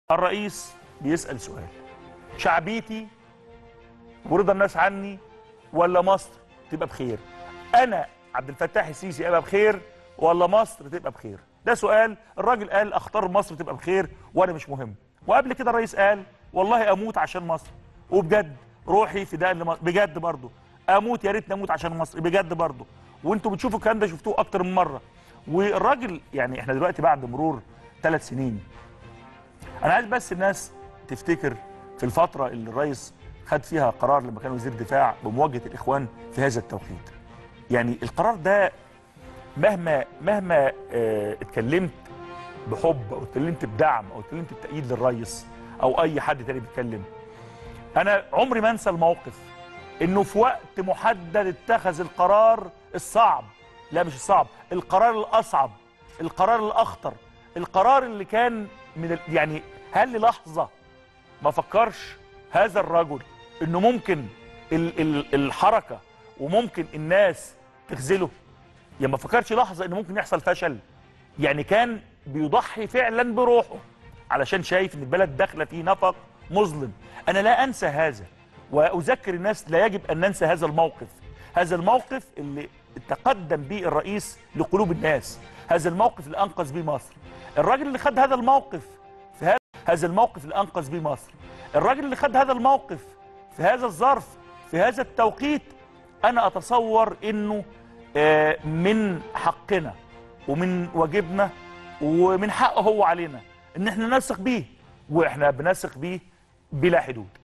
الرئيس بيسأل سؤال شعبيتي ورضا الناس عني ولا مصر تبقى بخير انا عبد الفتاح السيسي ابقى بخير ولا مصر تبقى بخير ده سؤال الراجل قال اختار مصر تبقى بخير وانا مش مهم وقبل كده الرئيس قال والله اموت عشان مصر وبجد روحي فداء لمصر بجد برضه اموت يا ريت نموت عشان مصر بجد برضه وانتوا بتشوفوا الكلام ده شفتوه اكتر من مره والراجل يعني احنا دلوقتي بعد مرور ثلاث سنين انا عايز بس الناس تفتكر في الفتره اللي الرئيس خد فيها قرار لما كان وزير دفاع بمواجهه الاخوان في هذا التوقيت يعني القرار ده مهما مهما اه اتكلمت بحب او اتكلمت بدعم او اتكلمت بتأييد للرئيس او اي حد تاني بيتكلم انا عمري ما انسى الموقف انه في وقت محدد اتخذ القرار الصعب لا مش الصعب القرار الاصعب القرار الاخطر القرار اللي كان من ال... يعني هل للحظه ما فكرش هذا الرجل انه ممكن ال... ال... الحركه وممكن الناس تخذله يعني ما فكرش لحظه انه ممكن يحصل فشل يعني كان بيضحي فعلا بروحه علشان شايف ان البلد داخله في نفق مظلم انا لا انسى هذا واذكر الناس لا يجب ان ننسى هذا الموقف هذا الموقف اللي تقدم به الرئيس لقلوب الناس هذا الموقف اللي انقذ به مصر الراجل اللي خد هذا الموقف في هذا هذا الموقف اللي انقذ به مصر الراجل اللي خد هذا الموقف في هذا الظرف في هذا التوقيت انا اتصور انه من حقنا ومن واجبنا ومن حقه هو علينا ان احنا نثق بيه واحنا بنثق بيه بلا حدود